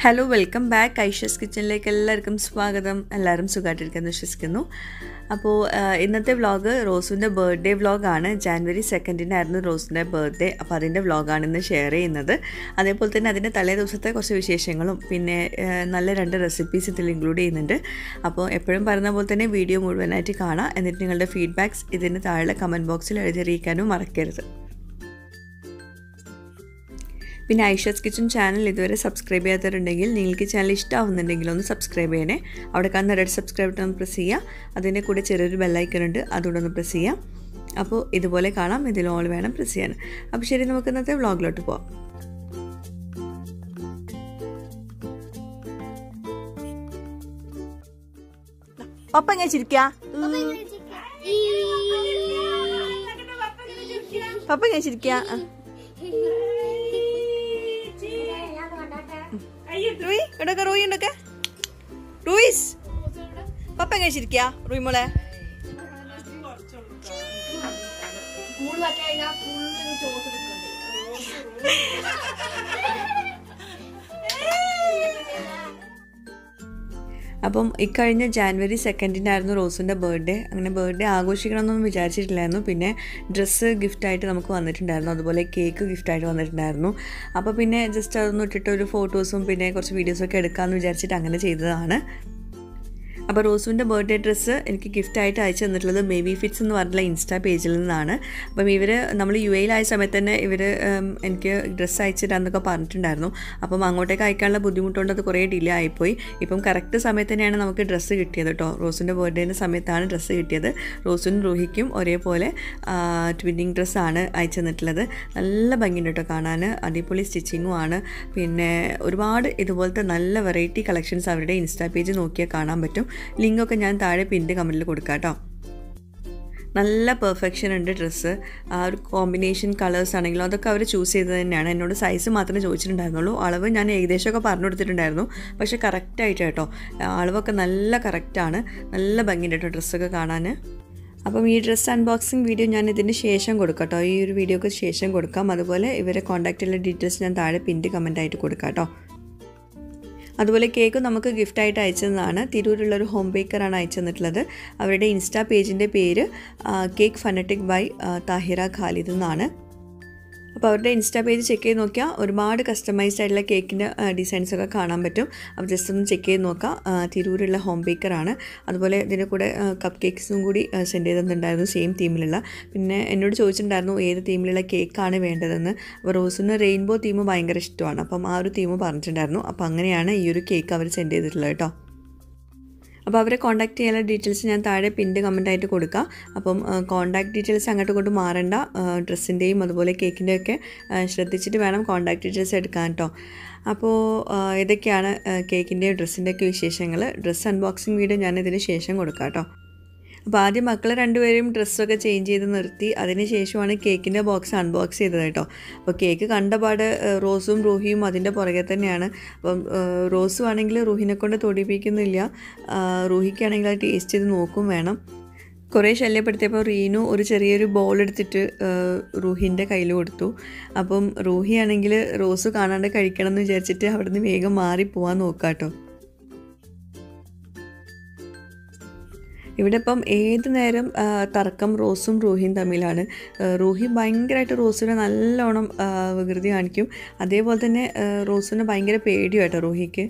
Hello welcome back ഐഷസ് കിച്ചണിലേക്ക് എല്ലാവർക്കും സ്വാഗതം എല്ലാവരും സുഖമായിട്ടിരിക്കുന്നു വിശ്വസിക്കുന്നു അപ്പോൾ ഇന്നത്തെ വ്ളോഗ് റോസുവിൻ്റെ ബർത്ത്ഡേ വ്ളോഗാണ് ജാനുവരി സെക്കൻഡിനായിരുന്നു റോസിൻ്റെ ബർത്ത്ഡേ അപ്പോൾ അതിൻ്റെ വ്ളോഗാണ് ഇന്ന് ഷെയർ ചെയ്യുന്നത് അതേപോലെ തന്നെ അതിൻ്റെ തലേ ദിവസത്തെ കുറച്ച് വിശേഷങ്ങളും പിന്നെ ആ, നല്ല രണ്ട് റെസിപ്പീസ് ഇതിൽ ഇൻക്ലൂഡ് ചെയ്യുന്നുണ്ട് അപ്പോൾ എപ്പോഴും പറയുന്ന പോലെ തന്നെ വീഡിയോ മുഴുവനായിട്ട് കാണാം എന്നിട്ട് നിങ്ങളുടെ ഫീഡ്ബാക്സ് ഇതിന് താഴെ കമൻറ്റ് ബോക്സിൽ എഴുതിയിരിക്കാനും മറക്കരുത് പിന്നെ ഐഷസ് കിച്ചൺ ചാനൽ ഇതുവരെ സബ്സ്ക്രൈബ് ചെയ്യാത്തവരുണ്ടെങ്കിൽ നിങ്ങൾക്ക് ചാനൽ ഇഷ്ടമാവുന്നുണ്ടെങ്കിൽ ഒന്ന് സബ്സ്ക്രൈബ് ചെയ്യണേ അവിടെ കാണുന്ന റെഡ് സബ്സ്ക്രൈബ് ബട്ടൺ ഒന്ന് പ്രസ് ചെയ്യുക അതിൻ്റെ കൂടെ ചെറിയൊരു ബെല്ലൈക്കൺ ഉണ്ട് അതുകൂടെ ഒന്ന് പ്രസ് ചെയ്യാം അപ്പോൾ ഇതുപോലെ കാണാം ഇതിൽ ഓൾ വേണം പ്രസ് ചെയ്യാൻ അപ്പോൾ ശരി നമുക്ക് ഇന്നത്തെ വ്ളോഗിലോട്ട് പോവാം പപ്പ എങ്ങനെ ചിരിക്ക പപ്പ എങ്ങനെ ചിരിക്ക റൂയി എവിടെയൊക്കെ റൂയി ഉണ്ടൊക്കെ റൂയിസ് പപ്പ എങ്ങനെ ചിരിക്ക റൂയി മോളെ സ്കൂളിലൊക്കെ ഞാൻ ഫുള്ള് ചോദിച്ചിട്ടുണ്ട് അപ്പം ഇക്കഴിഞ്ഞ ജാനുവരി സെക്കൻഡിനായിരുന്നു റോസിൻ്റെ ബർത്ത്ഡേ അങ്ങനെ ബർത്ത്ഡേ ആഘോഷിക്കണമെന്നൊന്നും വിചാരിച്ചിട്ടില്ലായിരുന്നു പിന്നെ ഡ്രസ്സ് ഗിഫ്റ്റായിട്ട് നമുക്ക് വന്നിട്ടുണ്ടായിരുന്നു അതുപോലെ കേക്ക് ഗിഫ്റ്റായിട്ട് വന്നിട്ടുണ്ടായിരുന്നു അപ്പോൾ പിന്നെ ജസ്റ്റ് അതൊന്നും ഇട്ടിട്ട് ഒരു ഫോട്ടോസും പിന്നെ കുറച്ച് വീഡിയോസും ഒക്കെ എടുക്കാമെന്ന് വിചാരിച്ചിട്ട് അങ്ങനെ ചെയ്തതാണ് അപ്പോൾ റോസുവിൻ്റെ ബർത്ത്ഡേ ഡ്രസ്സ് എനിക്ക് ഗിഫ്റ്റായിട്ട് അയച്ചു തന്നിട്ടുള്ളത് ബേബി ഫിറ്റ്സ് എന്ന് പറഞ്ഞിട്ടുള്ള ഇൻസ്റ്റാ പേജിൽ നിന്നാണ് അപ്പം ഇവർ നമ്മൾ യു എയിലായ സമയത്ത് തന്നെ ഇവർ എനിക്ക് ഡ്രസ്സ് അയച്ചിടാന്നൊക്കെ പറഞ്ഞിട്ടുണ്ടായിരുന്നു അപ്പം അങ്ങോട്ടേക്ക് അയക്കാനുള്ള ബുദ്ധിമുട്ടുകൊണ്ട് അത് കുറേ ഡിലേ ആയിപ്പോയി ഇപ്പം കറക്റ്റ് സമയത്ത് തന്നെയാണ് നമുക്ക് ഡ്രസ്സ് കിട്ടിയത് കേട്ടോ റോസിൻ്റെ ബർത്ത്ഡേൻ്റെ സമയത്താണ് ഡ്രസ്സ് കിട്ടിയത് റോസിനും റൂഹിക്കും ഒരേപോലെ ട്വിന്നിങ് ഡ്രസ്സാണ് അയച്ചു തന്നിട്ടുള്ളത് നല്ല ഭംഗിയുണ്ട് കേട്ടോ കാണാൻ അടിപൊളി സ്റ്റിച്ചിങ്ങും ആണ് പിന്നെ ഒരുപാട് ഇതുപോലത്തെ നല്ല വെറൈറ്റി കളക്ഷൻസ് അവരുടെ ഇൻസ്റ്റാ പേജ് നോക്കിയാൽ കാണാൻ പറ്റും ലിങ്കൊക്കെ ഞാൻ താഴെ പിൻ്റെ കമൻറ്റിൽ കൊടുക്കാം കേട്ടോ നല്ല പെർഫെക്ഷൻ ഉണ്ട് ഡ്രസ്സ് ആ ഒരു കോമ്പിനേഷൻ കളേഴ്സ് ആണെങ്കിലും അതൊക്കെ അവർ ചൂസ് ചെയ്തത് തന്നെയാണ് എന്നോട് സൈസ് മാത്രമേ ചോദിച്ചിട്ടുണ്ടായിരുന്നുള്ളൂ അളവ് ഞാൻ ഏകദേശമൊക്കെ പറഞ്ഞു കൊടുത്തിട്ടുണ്ടായിരുന്നു പക്ഷേ കറക്റ്റായിട്ട് കേട്ടോ അളവൊക്കെ നല്ല കറക്റ്റാണ് നല്ല ഭംഗിയുണ്ട് കേട്ടോ ഡ്രസ്സൊക്കെ കാണാൻ അപ്പം ഈ ഡ്രസ്സ് അൺബോക്സിങ് വീഡിയോ ഞാൻ ഇതിന് ശേഷം കൊടുക്കാം കേട്ടോ ഈ ഒരു വീഡിയോക്ക് ശേഷം കൊടുക്കാം അതുപോലെ ഇവരെ കോൺടാക്റ്റുള്ള ഡീറ്റെയിൽസ് ഞാൻ താഴെ പിൻ്റെ കമൻ്റ് ആയിട്ട് കൊടുക്കാം കേട്ടോ അതുപോലെ കേക്ക് നമുക്ക് ഗിഫ്റ്റായിട്ട് അയച്ചതാണ് തിരൂരുള്ളൊരു ഹോം ബേക്കറാണ് അയച്ചു തന്നിട്ടുള്ളത് അവരുടെ ഇൻസ്റ്റാ പേജിൻ്റെ പേര് cake fanatic by Tahira Khalid എന്നാണ് അപ്പോൾ അവരുടെ ഇൻസ്റ്റാ പേജ് ചെക്ക് ചെയ്ത് നോക്കിയാൽ ഒരുപാട് കസ്റ്റമൈസ്ഡ് ആയിട്ടുള്ള കേക്കിൻ്റെ ഡിസൈൻസ് ഒക്കെ കാണാൻ പറ്റും അപ്പോൾ ജസ്റ്റ് ഒന്ന് ചെക്ക് ചെയ്ത് നോക്കാം ആ, തിരൂരുള്ള ഹോം ബേക്കറാണ് അതുപോലെ ഇതിൻ്റെ കൂടെ കപ്പ് കേക്ക്സും കൂടി സെൻഡ് ചെയ്തിട്ടുണ്ടായിരുന്നു സെയിം തീമിലുള്ള പിന്നെ എന്നോട് ചോദിച്ചിട്ടുണ്ടായിരുന്നു ഏത് തീമിലുള്ള കേക്കാണ് വേണ്ടതെന്ന് അപ്പോൾ റോസിന് റെയിൻബോ തീം ഭയങ്കര ഇഷ്ടമാണ് അപ്പം ആ ഒരു തീം പറഞ്ഞിട്ടുണ്ടായിരുന്നു അപ്പോൾ അങ്ങനെയാണ് ഈ ഒരു കേക്ക് അവർ സെൻഡ് ചെയ്തിട്ടുള്ളത് കേട്ടോ അപ്പോൾ അവരെ കോൺടാക്ട് ചെയ്യാനുള്ള ഡീറ്റെയിൽസ് ഞാൻ താഴെ പിൻ്റെ കമൻ്റ് ആയിട്ട് കൊടുക്കാം അപ്പം കോൺടാക്ട് ഡീറ്റെയിൽസ് അങ്ങോട്ട് കൊണ്ട് മാറണ്ട ഡ്രസ്സിൻ്റെയും അതുപോലെ കേക്കിൻ്റെയൊക്കെ ശ്രദ്ധിച്ചിട്ട് വേണം കോൺടാക്ട് ഡീറ്റെയിൽസ് എടുക്കാൻ കേട്ടോ അപ്പോൾ ആ, ഇതൊക്കെയാണ് കേക്കിൻ്റെയും ഡ്രസ്സിൻ്റെയൊക്കെ വിശേഷങ്ങൾ ഡ്രസ്സ് അൺബോക്സിങ് വീഡിയോ ഞാൻ ഇതിന് ശേഷം കൊടുക്കാം കേട്ടോ അപ്പോൾ ആദ്യം മക്കൾ രണ്ടുപേരും ഡ്രസ്സൊക്കെ ചേഞ്ച് ചെയ്ത് നിർത്തി അതിന് ശേഷമാണ് കേക്കിൻ്റെ ബോക്സ് അൺബോക്സ് ചെയ്തത് കേട്ടോ അപ്പോൾ കേക്ക് കണ്ടപാട് ഏഹ്, റോസും റൂഹിയും അതിൻ്റെ പുറകെ തന്നെയാണ് അപ്പം ഏഹ്, റോസും ആണെങ്കിൽ റൂഹിനെ കൊണ്ട് തൊടിപ്പിക്കുന്നില്ല ആഹ്, റൂഹിക്കാണെങ്കിൽ അത് ടേസ്റ്റ് ചെയ്ത് നോക്കും വേണം കുറേ ശല്യപ്പെടുത്തിയപ്പോൾ റീനു ഒരു ചെറിയൊരു ബോൾ എടുത്തിട്ട് ഏഹ്, റൂഹിൻ്റെ കയ്യിൽ കൊടുത്തു അപ്പം റൂഹി ആണെങ്കിൽ റോസ് കാണാണ്ട് കഴിക്കണം എന്ന് വിചാരിച്ചിട്ട് അവിടുന്ന് വേഗം മാറി പോകാൻ നോക്കാം കേട്ടോ ഇവിടെ ഇപ്പം ഏത് നേരം ആ, തർക്കം റോസും റൂഹിയും തമ്മിലാണ് ആ, റൂഹി ഭയങ്കരമായിട്ട് റോസിനെ നല്ലോണം ആ, വികൃതി കാണിക്കും അതേപോലെ തന്നെ ആ, റോസിനെ ഭയങ്കര പേടിയാട്ടോ റൂഹിക്ക്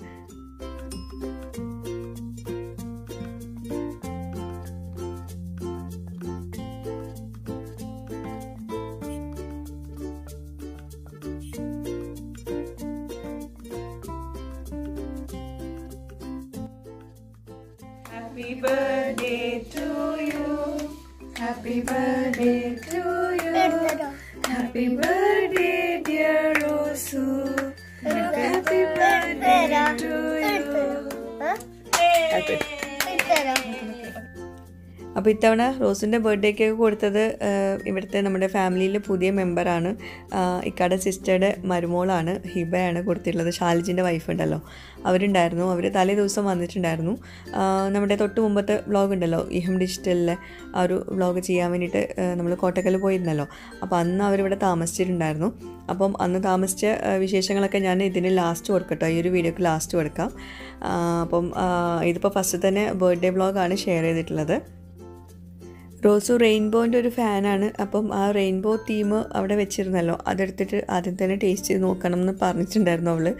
Happy birthday to you. Happy birthday to you. Happy birthday, dear Rosu. Happy birthday to you. അപ്പോൾ അപ്പോൾ ഇത്തവണ റോസിൻ്റെ ബർത്ത്ഡേ കേക്ക് കൊടുത്തത് ആഹ്, ഇവിടുത്തെ നമ്മുടെ ഫാമിലിയിലെ പുതിയ മെമ്പറാണ് ഇക്കാടെ സിസ്റ്ററുടെ മരുമോളാണ് ഹിബയാണ് കൊടുത്തിട്ടുള്ളത് ഷാലിജിൻ്റെ വൈഫ് ഉണ്ടല്ലോ അവരുണ്ടായിരുന്നു അവർ തലേ ദിവസം വന്നിട്ടുണ്ടായിരുന്നു ആഹ്, നമ്മുടെ തൊട്ട് മുമ്പത്തെ വ്ളോഗ് ഉണ്ടല്ലോ ഇഹം ഡിജിറ്റലിലെ ആ ഒരു വ്ളോഗ് ചെയ്യാൻ വേണ്ടിയിട്ട് നമ്മൾ കോട്ടക്കൽ പോയിരുന്നല്ലോ അപ്പോൾ അന്ന് അവരിവിടെ താമസിച്ചിട്ടുണ്ടായിരുന്നു അപ്പം അന്ന് താമസിച്ച ആഹ്, വിശേഷങ്ങളൊക്കെ ഞാൻ ഇതിന് ലാസ്റ്റ് കൊടുക്കട്ടോ ഈ ഒരു വീഡിയോക്ക് ലാസ്റ്റ് കൊടുക്കാം ആഹ്, അപ്പം ആഹ്, ഇതിപ്പോൾ ഫസ്റ്റ് തന്നെ ബർത്ത്ഡേ വ്ളോഗാണ് ഷെയർ ചെയ്തിട്ടുള്ളത് റോസു റെയിൻബോൻ്റെ ഒരു ഫാനാണ് അപ്പം ആ റെയിൻബോ തീം അവിടെ വെച്ചിരുന്നല്ലോ അതെടുത്തിട്ട് ആദ്യം തന്നെ ടേസ്റ്റ് ചെയ്ത് നോക്കണം എന്ന് പറഞ്ഞിട്ടുണ്ടായിരുന്നു അവള്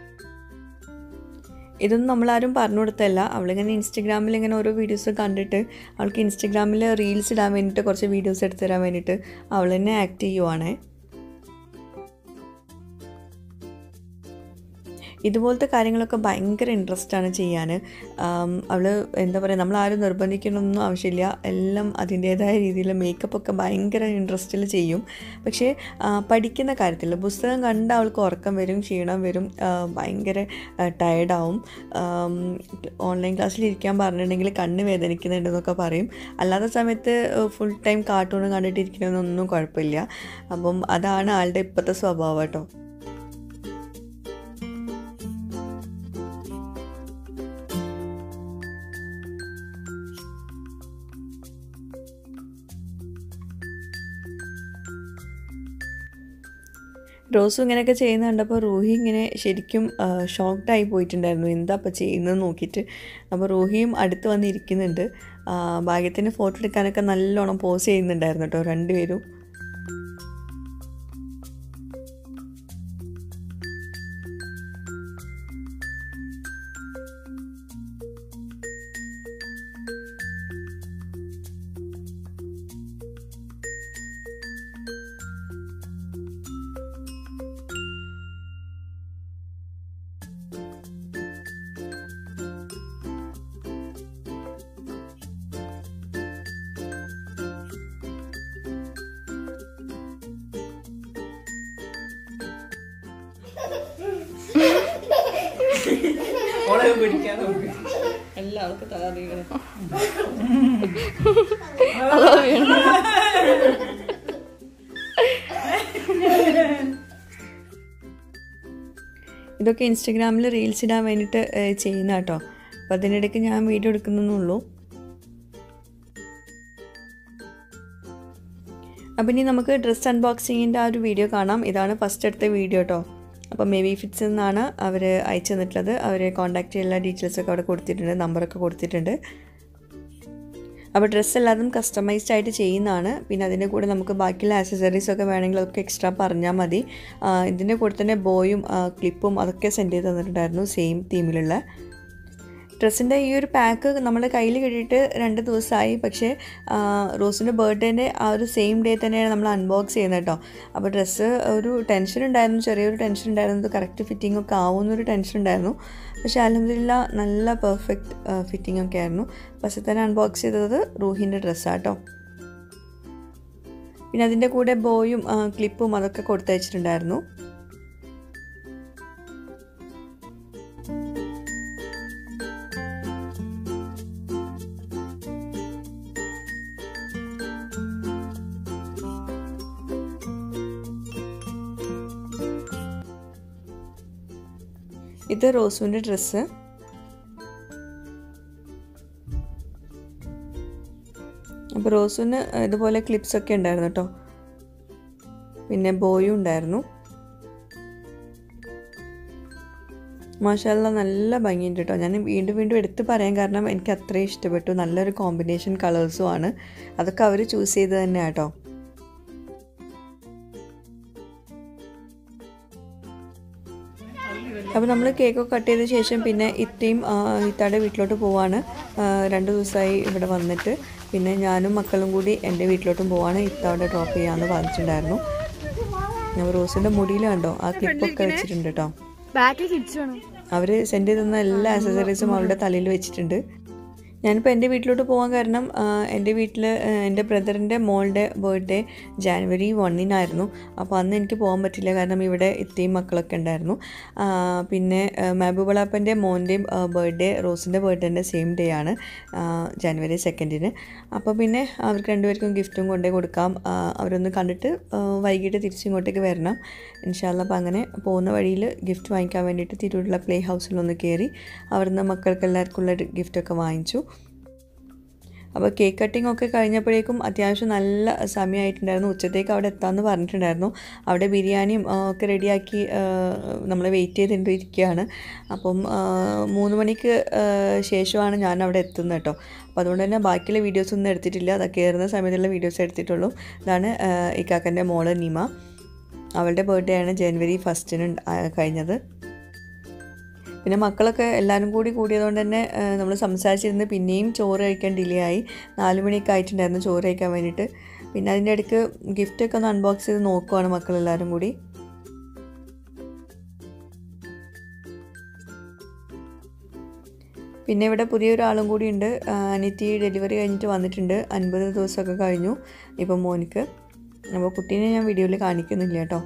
ഇതൊന്നും നമ്മളാരും പറഞ്ഞു കൊടുത്തല്ല അവളിങ്ങനെ ഇൻസ്റ്റഗ്രാമിൽ ഇങ്ങനെ ഓരോ വീഡിയോസ് കണ്ടിട്ട് അവൾക്ക് ഇൻസ്റ്റഗ്രാമിൽ റീൽസ് ഇടാൻ വേണ്ടിയിട്ട് കുറച്ച് വീഡിയോസ് എടുത്തു തരാൻ വേണ്ടിയിട്ട് അവൾ തന്നെ ആക്ട് ചെയ്യുവാണേ ഇതുപോലത്തെ കാര്യങ്ങളൊക്കെ ഭയങ്കര ഇൻട്രസ്റ്റ് ആണ് ചെയ്യാൻ അവൾ എന്താ പറയുക നമ്മൾ ആരും നിർബന്ധിക്കണമെന്നൊന്നും ആവശ്യമില്ല എല്ലാം അതിൻ്റേതായ രീതിയിൽ മേക്കപ്പ് ഒക്കെ ഭയങ്കര ഇൻട്രസ്റ്റിൽ ചെയ്യും പക്ഷേ ആ, പഠിക്കുന്ന കാര്യത്തിൽ പുസ്തകം കണ്ട് അവൾക്ക് ഉറക്കം വരും ക്ഷീണം വരും ആ, ഭയങ്കര ടയർഡാവും ഓൺലൈൻ ക്ലാസ്സിൽ ഇരിക്കാൻ പറഞ്ഞിട്ടുണ്ടെങ്കിൽ കണ്ണ് വേദനിക്കുന്നുണ്ടെന്നൊക്കെ പറയും അല്ലാത്ത സമയത്ത് ഫുൾ ടൈം കാർട്ടൂൺ കണ്ടിട്ടിരിക്കണമെന്നൊന്നും കുഴപ്പമില്ല അപ്പം അതാണ് ആളുടെ ഇപ്പോഴത്തെ സ്വഭാവം കേട്ടോ റോസും ഇങ്ങനെയൊക്കെ ചെയ്യുന്ന കണ്ടപ്പോൾ റൂഹി ഇങ്ങനെ ശരിക്കും ഷോക്ക്ഡ് ആയി പോയിട്ടുണ്ടായിരുന്നു എന്താ അപ്പം ചെയ്യുന്നത് നോക്കിയിട്ട് അപ്പോൾ റൂഹിയും അടുത്ത് വന്നിരിക്കുന്നുണ്ട് ആ, ഭാഗ്യത്തിന് ഫോട്ടോ എടുക്കാനൊക്കെ നല്ലോണം പോസ് ചെയ്യുന്നുണ്ടായിരുന്നു കേട്ടോ രണ്ടുപേരും എല്ലാവർക്കും തലറിയണം ഇതൊക്കെ ഇൻസ്റ്റഗ്രാമിൽ റീൽസ് ഇടാൻ വേണ്ടിയിട്ട് ഏഹ്, ചെയ്യുന്ന കേട്ടോ അപ്പോൾ അതിനിടയ്ക്ക് ഞാൻ വീഡിയോ എടുക്കുന്നുള്ളൂ അപ്പോൾ ഇനി നമുക്ക് ഡ്രസ്സ് അൺബോക്സിങ്ങിൻ്റെ ആ ഒരു വീഡിയോ കാണാം ഇതാണ് ഫസ്റ്റ് എടുത്ത വീഡിയോ കേട്ടോ അപ്പോൾ മേബി ഫിറ്റ്സ് നിന്നാണ് അവർ അയച്ചു തന്നിട്ടുള്ളത് അവർ കോൺടാക്ട് ചെയ്യുന്ന ഡീറ്റെയിൽസൊക്കെ അവിടെ കൊടുത്തിട്ടുണ്ട് നമ്പറൊക്കെ കൊടുത്തിട്ടുണ്ട് അപ്പോൾ ഡ്രസ്സ് എല്ലാതും കസ്റ്റമൈസ്ഡ് ആയിട്ട് ചെയ്യുന്നതാണ് പിന്നെ അതിൻ്റെ കൂടെ നമുക്ക് ബാക്കിയുള്ള ആക്സസറീസ് ഒക്കെ വേണമെങ്കിൽ അതൊക്കെ എക്സ്ട്രാ പറഞ്ഞാൽ മതി ആ, ഇതിൻ്റെ കൂടെ തന്നെ ബോയും ക്ലിപ്പും അതൊക്കെ സെൻഡ് ചെയ്ത് തന്നിട്ടുണ്ടായിരുന്നു സെയിം തീമിലുള്ള ഡ്രസ്സിൻ്റെ ഈ ഒരു പാക്ക് നമ്മുടെ കയ്യിൽ കിട്ടിയിട്ട് രണ്ട് ദിവസമായി പക്ഷേ ആ, റോസിൻ്റെ ബർത്ത്ഡേൻ്റെ ആ ഒരു സെയിം ഡേ തന്നെയാണ് നമ്മൾ അൺബോക്സ് ചെയ്യുന്നത് കേട്ടോ അപ്പോൾ ഡ്രസ്സ് ഒരു ടെൻഷൻ ഉണ്ടായിരുന്നു ചെറിയൊരു ടെൻഷൻ ഉണ്ടായിരുന്നു ഇത് കറക്റ്റ് ഫിറ്റിംഗ് ഒക്കെ ആവുമെന്നൊരു ടെൻഷൻ ഉണ്ടായിരുന്നു പക്ഷേ അലഹമില്ല നല്ല പെർഫെക്റ്റ് ഫിറ്റിംഗ് ഒക്കെ ആയിരുന്നു പക്ഷേ തന്നെ അൺബോക്സ് ചെയ്തത് റൂഹിൻ്റെ ഡ്രസ്സാട്ടോ പിന്നെ അതിൻ്റെ കൂടെ ബോയും ആ, ക്ലിപ്പും അതൊക്കെ കൊടുത്തയച്ചിട്ടുണ്ടായിരുന്നു ഇത് റോസുവിൻ്റെ ഡ്രസ്സ് അപ്പോൾ റോസുവിന് ഇതുപോലെ ക്ലിപ്സ് ഒക്കെ ഉണ്ടായിരുന്നു കേട്ടോ പിന്നെ ബോയും ഉണ്ടായിരുന്നു മാഷാല്ല നല്ല ഭംഗിയുണ്ട് കേട്ടോ ഞാൻ വീണ്ടും വീണ്ടും എടുത്ത് പറയാൻ കാരണം എനിക്ക് അത്രയും ഇഷ്ടപ്പെട്ടു നല്ലൊരു കോമ്പിനേഷൻ കളേഴ്സും ആണ് അതൊക്കെ അവർ ചൂസ് ചെയ്ത് തന്നെ കേട്ടോ അപ്പോൾ നമ്മൾ കേക്കൊക്കെ കട്ട് ചെയ്ത ശേഷം പിന്നെ ഇത്രയും ഇത്താടെ വീട്ടിലോട്ട് പോവാണ് ആ, രണ്ട് ദിവസമായി ഇവിടെ വന്നിട്ട് പിന്നെ ഞാനും മക്കളും കൂടി എൻ്റെ വീട്ടിലോട്ടും പോവാണ് ഇത്ത അവിടെ ഡ്രോപ്പ് ചെയ്യാമെന്ന് പറഞ്ഞിട്ടുണ്ടായിരുന്നു ഞാൻ റോസിൻ്റെ മുടിയിൽ കണ്ടോ ആ ക്ലിപ്പൊക്കെ വെച്ചിട്ടുണ്ട് കേട്ടോ ബാക്കിൽ കിഡ്സ് വേണം അവർ സെൻഡ് ചെയ്ത് തന്ന എല്ലാ ആക്സസറീസും അവളുടെ തലയിൽ വെച്ചിട്ടുണ്ട് ഞാനിപ്പോൾ എൻ്റെ വീട്ടിലോട്ട് പോകാൻ കാരണം ആ, എൻ്റെ വീട്ടിൽ എൻ്റെ ബ്രദറിൻ്റെ മോളുടെ ബർത്ത്ഡേ ജാനുവരി വണ്ണിനായിരുന്നു അപ്പോൾ അന്ന് എനിക്ക് പോകാൻ പറ്റില്ല കാരണം ഇവിടെ ഇത്രയും മക്കളൊക്കെ ഉണ്ടായിരുന്നു ആ, പിന്നെ ആ, മെഹബൂബളാപ്പൻ്റെ മോൻ്റെയും ബർത്ത്ഡേ റോസിൻ്റെ ബർത്ത്ഡേൻ്റെ സെയിം ഡേ ആണ് ആ, ജാനുവരി സെക്കൻഡിന് അപ്പോൾ പിന്നെ അവർക്ക് രണ്ടുപേർക്കും ഗിഫ്റ്റും കൊണ്ടേ കൊടുക്കാം ആ, അവരൊന്ന് കണ്ടിട്ട് ആ, വൈകിട്ട് തിരിച്ചിങ്ങോട്ടേക്ക് വരണം ഇൻഷാല്ല അപ്പോൾ അങ്ങനെ പോകുന്ന വഴിയിൽ ഗിഫ്റ്റ് വാങ്ങിക്കാൻ വേണ്ടിയിട്ട് തിരൂരുള്ള പ്ലേ ഹൗസിലൊന്ന് കയറി അവിടുന്ന് മക്കൾക്ക് എല്ലാവർക്കും ഉള്ള ഗിഫ്റ്റൊക്കെ വാങ്ങിച്ചു അപ്പോൾ കേക്ക് കട്ടിംഗ് ഒക്കെ കഴിഞ്ഞപ്പോഴേക്കും അത്യാവശ്യം നല്ല സമയമായിട്ടുണ്ടായിരുന്നു ഉച്ചത്തേക്ക് അവിടെ എത്താമെന്ന് പറഞ്ഞിട്ടുണ്ടായിരുന്നു അവിടെ ബിരിയാണിയും ആ, ഒക്കെ റെഡിയാക്കി നമ്മൾ വെയിറ്റ് ചെയ്തിട്ടിരിക്കുകയാണ് അപ്പം ആ, മൂന്ന് മണിക്ക് ആ, ശേഷമാണ് ഞാൻ അവിടെ എത്തുന്നത് കേട്ടോ അപ്പോൾ അതുകൊണ്ട് തന്നെ ബാക്കിയുള്ള വീഡിയോസ് ഒന്നും എടുത്തിട്ടില്ല അത് കയറുന്ന സമയത്തുള്ള വീഡിയോസ് എടുത്തിട്ടുള്ളൂ ഇതാണ് ആ, ഇക്കാക്കൻ്റെ മോള് നിമ അവളുടെ ബർത്ത്ഡേ ആണ് ജനുവരി ഫസ്റ്റിന് കഴിഞ്ഞത് പിന്നെ മക്കളൊക്കെ എല്ലാവരും കൂടി കൂടിയതുകൊണ്ട് തന്നെ നമ്മൾ സംസാരിച്ചിരുന്ന് പിന്നെയും ചോറ് കഴിക്കാൻ ഡിലേ ആയി നാല് മണിയൊക്കെ ആയിട്ടുണ്ടായിരുന്നു ചോറ് കഴിക്കാൻ വേണ്ടിയിട്ട് പിന്നെ അതിൻ്റെ ഇടയ്ക്ക് ഗിഫ്റ്റൊക്കെ ഒന്ന് അൺബോക്സ് ചെയ്ത് നോക്കുവാണ് മക്കളെല്ലാവരും കൂടി പിന്നെ ഇവിടെ പുതിയൊരാളും കൂടി ഉണ്ട് ആ, അനിയത്തി ഡെലിവറി കഴിഞ്ഞിട്ട് വന്നിട്ടുണ്ട് അൻപത് ദിവസമൊക്കെ കഴിഞ്ഞു ഇപ്പം മോനിക്ക് അപ്പോൾ കുട്ടീനെ ഞാൻ വീഡിയോയിൽ കാണിക്കുന്നില്ല കേട്ടോ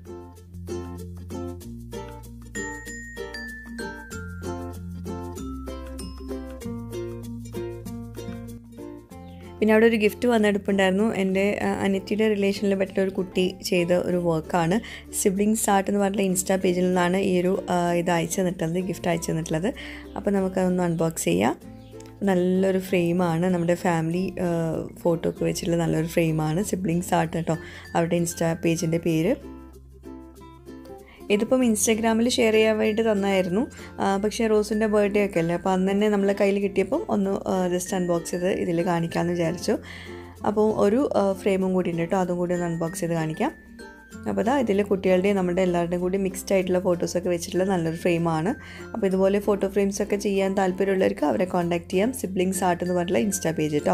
പിന്നെ അവിടെ ഒരു ഗിഫ്റ്റ് വന്നെടുപ്പുണ്ടായിരുന്നു എൻ്റെ ആ, അനിയത്തിയുടെ റിലേഷനിൽ പെട്ട ഒരു കുട്ടി ചെയ്ത ഒരു വർക്കാണ് സിബ്ലിങ്സ് ആർട്ട് എന്ന് പറഞ്ഞിട്ടുള്ള ഇൻസ്റ്റാ പേജിൽ നിന്നാണ് ഈ ഒരു ആ, ഇത് അയച്ചു തന്നിട്ടുള്ളത് ഗിഫ്റ്റ് അയച്ചു തന്നിട്ടുള്ളത് അപ്പോൾ നമുക്കതൊന്ന് അൺബോക്സ് ചെയ്യാം നല്ലൊരു ഫ്രെയിമാണ് നമ്മുടെ ഫാമിലി ഫോട്ടോ ഒക്കെ വെച്ചിട്ടുള്ള നല്ലൊരു ഫ്രെയിമാണ് സിബ്ലിങ്സ് ആർട്ട് കേട്ടോ അവരുടെ ഇൻസ്റ്റാ പേജിൻ്റെ പേര് ഇതിപ്പം ഇൻസ്റ്റാഗ്രാമിൽ ഷെയർ ചെയ്യാൻ വേണ്ടി തന്നായിരുന്നു ആ, പക്ഷേ റോസിൻ്റെ ബർത്ത്ഡേ ഒക്കെ അല്ലേ അപ്പോൾ അന്ന് തന്നെ നമ്മളെ കയ്യിൽ കിട്ടിയപ്പം ഒന്ന് ജസ്റ്റ് അൺബോക്സ് ചെയ്ത് ഇതിൽ കാണിക്കാമെന്ന് വിചാരിച്ചു അപ്പോൾ ഒരു ഫ്രെയിമും കൂടി ഉണ്ട് കേട്ടോ അതും കൂടി ഒന്ന് അൺബോക്സ് ചെയ്ത് കാണിക്കാം അപ്പോൾ ഇതാ ഇതിൽ കുട്ടികളുടെയും നമ്മുടെ എല്ലാവരുടെയും കൂടി മിക്സ്ഡ് ആയിട്ടുള്ള ഫോട്ടോസൊക്കെ വെച്ചിട്ടുള്ള നല്ലൊരു ഫ്രെയിമാണ് അപ്പോൾ ഇതുപോലെ ഫോട്ടോ ഫ്രെയിംസ് ഒക്കെ ചെയ്യാൻ താല്പര്യമുള്ളവർക്ക് അവരെ കോൺടാക്ട് ചെയ്യാം സിബ്ലിങ്സ് ആർട്ട് എന്ന് പറഞ്ഞിട്ടുള്ള ഇൻസ്റ്റാ പേജ് കേട്ടോ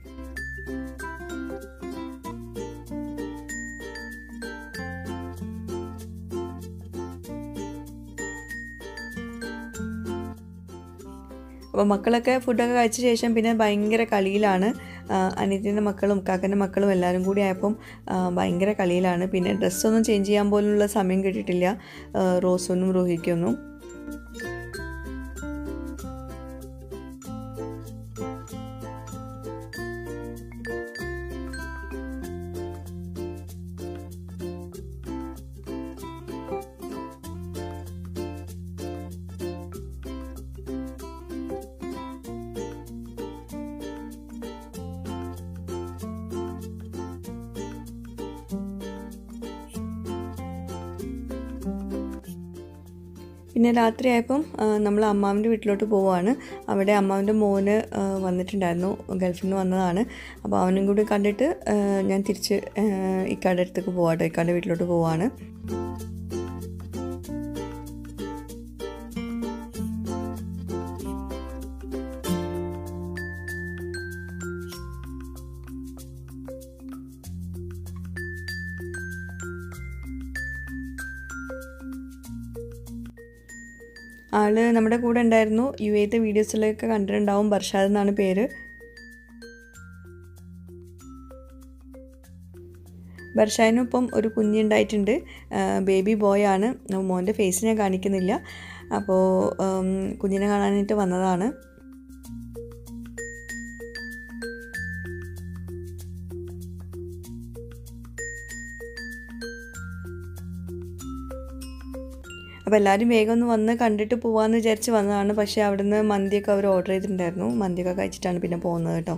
അപ്പോൾ മക്കളൊക്കെ ഫുഡൊക്കെ കഴിച്ച ശേഷം പിന്നെ ഭയങ്കര കളിയിലാണ് അനിയത്തിൻ്റെ മക്കളും കാക്കൻ്റെ മക്കളും എല്ലാവരും കൂടി ആയപ്പം ആ, ഭയങ്കര കളിയിലാണ് പിന്നെ ഡ്രസ്സൊന്നും ചേഞ്ച് ചെയ്യാൻ പോലുള്ള സമയം കിട്ടിയിട്ടില്ല ആ, റോസൊന്നും റോഹിക്കൊന്നും പിന്നെ രാത്രിയായപ്പം നമ്മൾ അമ്മാവിൻ്റെ വീട്ടിലോട്ട് പോവുകയാണ് അവിടെ അമ്മാവിൻ്റെ മോന് ആ, വന്നിട്ടുണ്ടായിരുന്നു ഗൾഫിൽ നിന്ന് വന്നതാണ് അപ്പോൾ അവനും കൂടി കണ്ടിട്ട് ആ, ഞാൻ തിരിച്ച് ആ, ഇക്കാടെ അടുത്തേക്ക് പോവാട്ടോ ഇക്കാടെ വീട്ടിലോട്ട് പോവാണ് ആള് നമ്മുടെ കൂടെ ഉണ്ടായിരുന്നു യു എത്തെ വീഡിയോസിലൊക്കെ കണ്ടിട്ടുണ്ടാവും ബർഷാദ് എന്നാണ് പേര് ബർഷാദിനും ഇപ്പം ഒരു കുഞ്ഞുണ്ടായിട്ടുണ്ട് ബേബി ബോയ് ആണ് മോൻ്റെ ഫേസ് ഞാൻ കാണിക്കുന്നില്ല അപ്പോൾ ഉം, കുഞ്ഞിനെ കാണാനായിട്ട് വന്നതാണ് അപ്പോൾ എല്ലാവരും വേഗം ഒന്ന് വന്ന് കണ്ടിട്ട് പോകാമെന്ന് വിചാരിച്ച് വന്നതാണ് പക്ഷേ അവിടുന്ന് മന്തിയൊക്കെ അവർ ഓർഡർ ചെയ്തിട്ടുണ്ടായിരുന്നു മന്തിയൊക്കെ കഴിച്ചിട്ടാണ് പിന്നെ പോകുന്നത് കേട്ടോ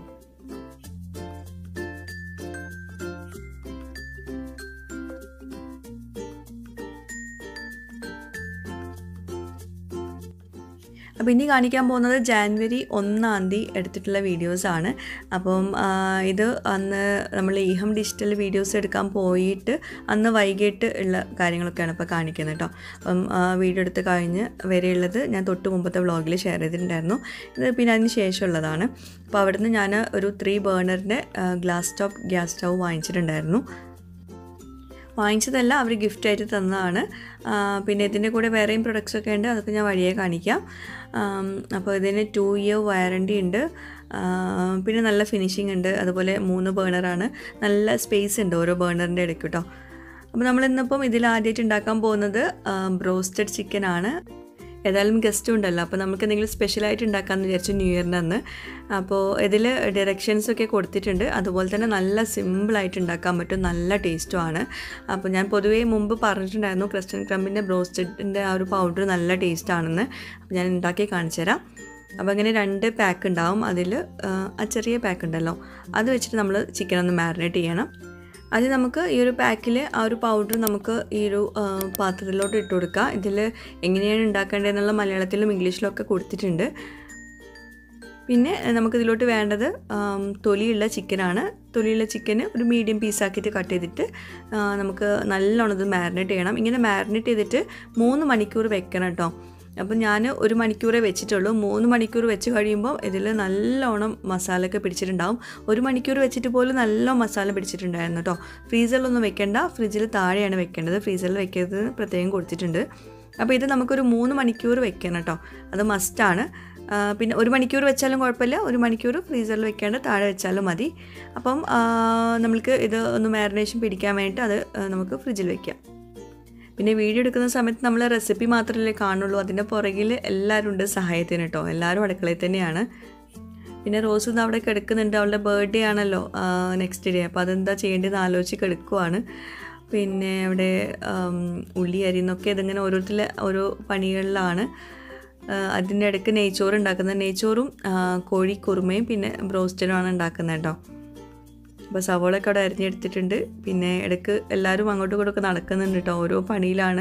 അപ്പോൾ ഇനി കാണിക്കാൻ പോകുന്നത് ജാനുവരി ഒന്നാം തീയതി എടുത്തിട്ടുള്ള വീഡിയോസാണ് അപ്പം ആ, ഇത് അന്ന് നമ്മൾ ഈഹം ഡിജിറ്റൽ വീഡിയോസ് എടുക്കാൻ പോയിട്ട് അന്ന് വൈകിട്ട് ഉള്ള കാര്യങ്ങളൊക്കെയാണ് ഇപ്പോൾ കാണിക്കുന്നത് കേട്ടോ അപ്പം ആ, വീഡിയോ എടുത്ത് കഴിഞ്ഞ് വരെയുള്ളത് ഞാൻ തൊട്ട് മുമ്പത്തെ വ്ളോഗിൽ ഷെയർ ചെയ്തിട്ടുണ്ടായിരുന്നു ഇത് പിന്നെ അതിന് ശേഷമുള്ളതാണ് അപ്പോൾ അവിടുന്ന് ഞാൻ ഒരു ത്രീ ബേണറിൻ്റെ ഗ്ലാസ് ടോപ്പ് ഗ്യാസ് സ്റ്റൗ വാങ്ങിച്ചിട്ടുണ്ടായിരുന്നു വാങ്ങിച്ചതല്ല അവർ ഗിഫ്റ്റായിട്ട് തന്നതാണ് ആ, പിന്നെ ഇതിൻ്റെ കൂടെ വേറെയും പ്രൊഡക്ട്സ് ഒക്കെ ഉണ്ട് അതൊക്കെ ഞാൻ വഴിയെ കാണിക്കാം ആം, അപ്പോൾ ഇതിന് ടു ഇയർ വാറണ്ടി ഉണ്ട് ആ, പിന്നെ നല്ല ഫിനിഷിംഗ് ഉണ്ട് അതുപോലെ മൂന്ന് ബേണറാണ് നല്ല സ്പേസ് ഉണ്ട് ഓരോ ബേണറിൻ്റെ ഇടയ്ക്ക് കേട്ടോ അപ്പോൾ നമ്മൾ ഇന്നിപ്പം ഇതിൽ ആദ്യമായിട്ട് ഉണ്ടാക്കാൻ പോകുന്നത് ബ്രോസ്റ്റഡ് ചിക്കൻ ആണ് ഏതായാലും ഗസ്റ്റ് ഉണ്ടല്ലോ അപ്പോൾ നമുക്ക് എന്തെങ്കിലും സ്പെഷ്യലായിട്ട് ഉണ്ടാക്കാമെന്ന് വിചാരിച്ചു ന്യൂ ഇയറിന് അന്ന് അപ്പോൾ ഇതിൽ ഡയറക്ഷൻസ് ഒക്കെ കൊടുത്തിട്ടുണ്ട് അതുപോലെ തന്നെ നല്ല സിമ്പിളായിട്ട് ഉണ്ടാക്കാൻ പറ്റും നല്ല ടേസ്റ്റും ആണ് അപ്പോൾ ഞാൻ പൊതുവേ മുമ്പ് പറഞ്ഞിട്ടുണ്ടായിരുന്നു ക്രിസ്ത്യൻ ക്രംബിൻ്റെ ബ്രോസ്റ്റഡിൻ്റെ ആ ഒരു പൗഡർ നല്ല ടേസ്റ്റ് ആണെന്ന് അപ്പോൾ ഞാൻ ഉണ്ടാക്കി കാണിച്ചു തരാം അപ്പോൾ അങ്ങനെ രണ്ട് പാക്ക് ഉണ്ടാവും അതിൽ ആ ചെറിയ പാക്ക് ഉണ്ടല്ലോ അത് വെച്ചിട്ട് നമ്മൾ ചിക്കൻ ഒന്ന് മാരിനേറ്റ് ചെയ്യണം അത് നമുക്ക് ഈ ഒരു പാക്കിൽ ആ ഒരു പൗഡർ നമുക്ക് ഈ ഒരു ആ, പാത്രത്തിലോട്ട് ഇട്ട് കൊടുക്കുക ഇതിൽ എങ്ങനെയാണ് ഉണ്ടാക്കേണ്ടതെന്നുള്ള മലയാളത്തിലും ഇംഗ്ലീഷിലും ഒക്കെ കൊടുത്തിട്ടുണ്ട് പിന്നെ നമുക്കിതിലോട്ട് വേണ്ടത് ആം, തൊലിയുള്ള ചിക്കനാണ് തൊലിയുള്ള ചിക്കന് ഒരു മീഡിയം പീസാക്കിയിട്ട് കട്ട് ചെയ്തിട്ട് ആ, നമുക്ക് നല്ലോണം ഇത് മാരിനേറ്റ് ചെയ്യണം ഇങ്ങനെ മാരിനേറ്റ് ചെയ്തിട്ട് മൂന്ന് മണിക്കൂർ വെക്കണം കേട്ടോ അപ്പം ഞാൻ ഒരു മണിക്കൂറേ വെച്ചിട്ടുള്ളൂ മൂന്ന് മണിക്കൂർ വെച്ച് കഴിയുമ്പോൾ ഇതിൽ നല്ലോണം മസാലയൊക്കെ പിടിച്ചിട്ടുണ്ടാവും ഒരു മണിക്കൂർ വെച്ചിട്ട് പോലും നല്ല മസാല പിടിച്ചിട്ടുണ്ടായിരുന്നു കേട്ടോ ഫ്രീസറിലൊന്നും വെക്കേണ്ട ഫ്രിഡ്ജിൽ താഴെയാണ് വെക്കേണ്ടത് ഫ്രീസറിൽ വെക്കരുത് പ്രത്യേകം കൊടുത്തിട്ടുണ്ട് അപ്പോൾ ഇത് നമുക്കൊരു മൂന്ന് മണിക്കൂർ വെക്കണം കേട്ടോ അത് മസ്റ്റാണ് ആ, പിന്നെ ഒരു മണിക്കൂർ വെച്ചാലും കുഴപ്പമില്ല ഒരു മണിക്കൂർ ഫ്രീസറിൽ വെക്കാണ്ട് താഴെ വെച്ചാലും മതി അപ്പം ആ, നമ്മൾക്ക് ഇത് ഒന്ന് മാരിനേഷൻ പിടിക്കാൻ വേണ്ടിയിട്ട് അത് ആ, നമുക്ക് ഫ്രിഡ്ജിൽ വെക്കാം പിന്നെ വീഡിയോ എടുക്കുന്ന സമയത്ത് നമ്മൾ റെസിപ്പി മാത്രമല്ലേ കാണുള്ളൂ അതിൻ്റെ പുറകിൽ എല്ലാവരും ഉണ്ട് സഹായത്തിന് കേട്ടോ എല്ലാവരും അടുക്കളയിൽ തന്നെയാണ് പിന്നെ റോസ് ഇത് അവിടെ കിടക്കുന്നുണ്ട് അവളുടെ ബർത്ത്ഡേ ആണല്ലോ നെക്സ്റ്റ് ഡേ അപ്പോൾ അതെന്താ ചെയ്യേണ്ടതെന്ന് ആലോചിച്ച് കിടക്കുവാണ് പിന്നെ അവിടെ ആം, ഉള്ളി അരിന്നൊക്കെ ഇതിങ്ങനെ ഓരോരുത്തർ ഓരോ പണികളിലാണ് ആ, അതിൻ്റെ ഇടയ്ക്ക് നെയ്ച്ചോറ് ഉണ്ടാക്കുന്നത് നെയ്ച്ചോറും ആ, കോഴി കുറുമയും പിന്നെ ബ്രോസ്റ്റഡുമാണ് ഉണ്ടാക്കുന്നത് കേട്ടോ അപ്പോൾ സവോളൊക്കെ അവിടെ അരിഞ്ഞെടുത്തിട്ടുണ്ട് പിന്നെ ഇടയ്ക്ക് എല്ലാവരും അങ്ങോട്ടും ഇങ്ങോട്ടും ഒക്കെ നടക്കുന്നുണ്ട് കേട്ടോ ഓരോ പണിയിലാണ്